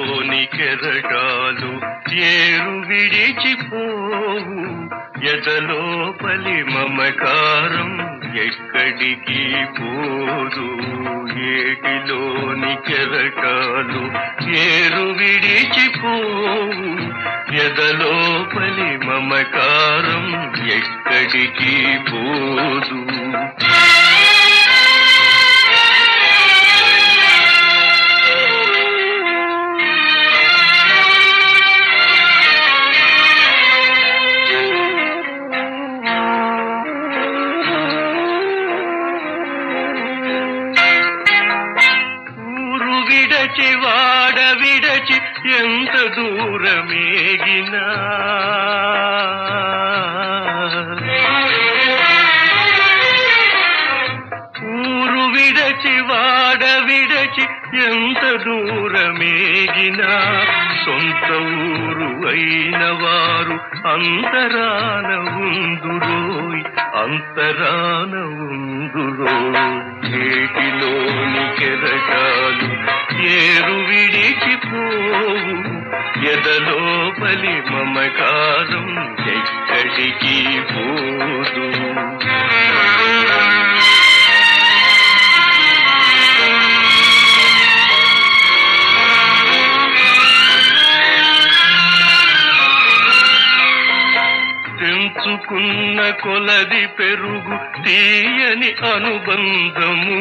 ఏటిలోని కెరటాలు ఏరు విడిచిపోవు ఎదలోపలి మమకారం ఎక్కడికి పోదు ఏటిలోని కెరటాలు ఏరు విడిచిపోవు ఎదలోపలి మమకారం ఎక్కడికి పోదు ఊరు విడచి వాడ విడచి ఎంత దూరమేగినా ఊరు విడచి వాడ విడచి ఎంత దూరమేగినా సొంత ఊరు అయిన వారు అంతరాన ఉందురోయ్ అంతరాన ఉందురోయ్ ఏటిలోని కెరటాలు ఏరు విడిచిపోవు ఎదలోపలి మమకారం ఎక్కడికి పోదు తెంచుకున్న కొలది పెరుగు తీయని అనుబంధము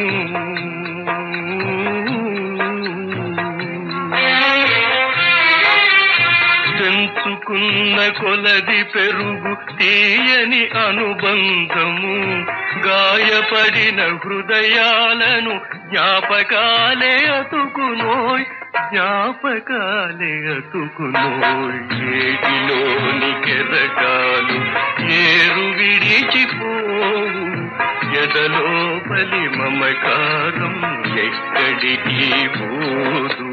తెంచుకున్న కొలది పెరుగు తీయని అనుబంధము గాయపడిన హృదయాలను జ్ఞాపకాలే అతుకునోయ్ జ్ఞాపకాలే అతుకునోయ్ ఏటిలోని కెరటాలు ఏరు విడిచిపోవు ఎదలోపలి మమకారం ఎక్కడికి పోదు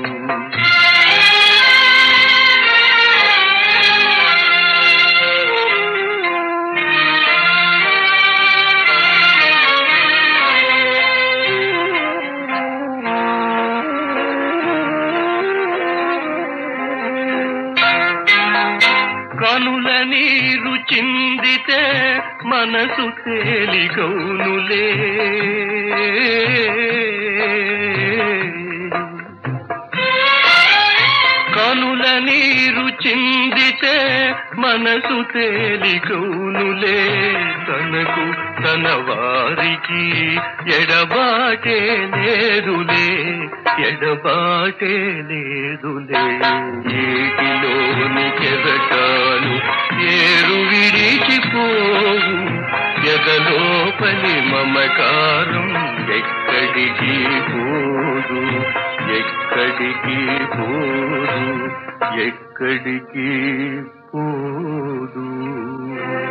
కనుల నీరు చిందితే మనసు తేలిగౌనులే కనుల నీరు చిందితే మనసు తేలికౌనులే తనకు తన వారికి ఎడబాటే లేదులే ఎడబాటే లేదులే ఏటిలోని కెరటాలు ఏరు విడిచిపోవు ఎదలోపలి మమకారం ఎక్కడికి పోదు ఎక్కడికి పోదు ఎక్కడికి పోదు